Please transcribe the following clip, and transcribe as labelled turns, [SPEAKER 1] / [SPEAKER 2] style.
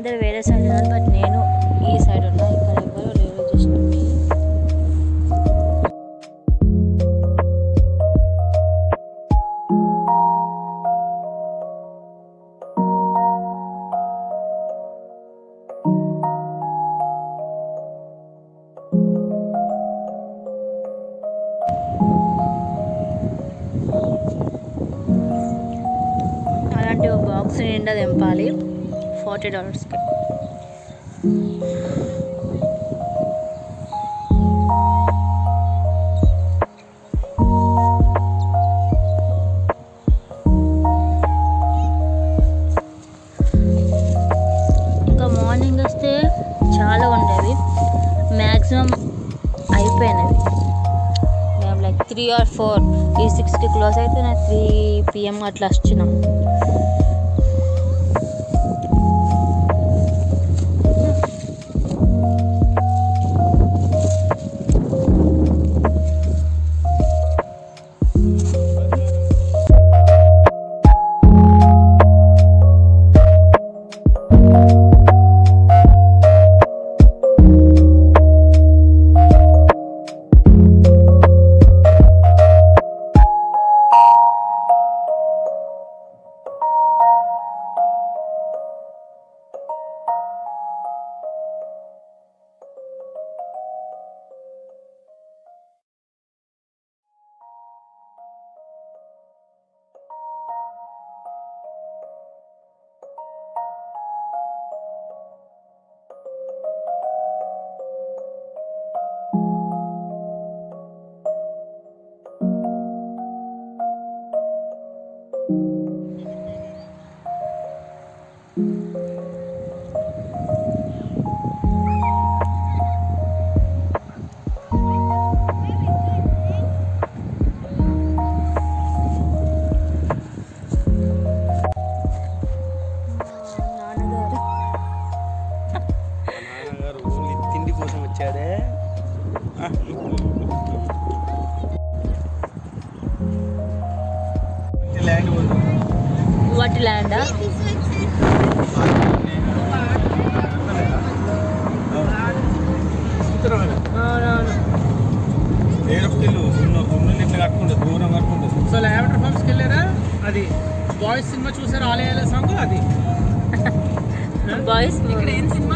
[SPEAKER 1] అందరు వేరే సైడ్ ఉన్నారు బట్ నేను ఈ సైడ్ ఉన్నా ఇక్కడ ఎవరు లేరు జస్ట్ మీ అలాంటి ఒక బాక్స్ నిండా తెంపాలి ఫార్టీ డాలర్స్కి ఇంకా మార్నింగ్ వస్తే చాలా ఉండేవి మ్యాక్సిమం అయిపోయినవి మేము లైక్ త్రీ ఆర్ ఫోర్ ఈ సిక్స్కి క్లోజ్ అయితే నాకు త్రీ పిఎం అట్లా వచ్చినాం నాన్నగారు
[SPEAKER 2] నాన్నగారు ఓన్లీ తిండి కోసం వచ్చాడే ల్యాండ్ పోతుంది
[SPEAKER 1] వాటి ల్యాండా అవునవును
[SPEAKER 2] ఏడుపుకెళ్ళు సున్న సున్నులు ఇట్లా కట్టుకుంటుంది దూరం కట్టుకుంటుంది
[SPEAKER 3] సో లావెండర్ ఫార్మ్స్కి వెళ్ళారా అది బాయ్స్ సినిమా చూసారు ఆలయాల సాంగ్ అది
[SPEAKER 1] బాయ్స్
[SPEAKER 4] ఇక్కడ ఏం సినిమా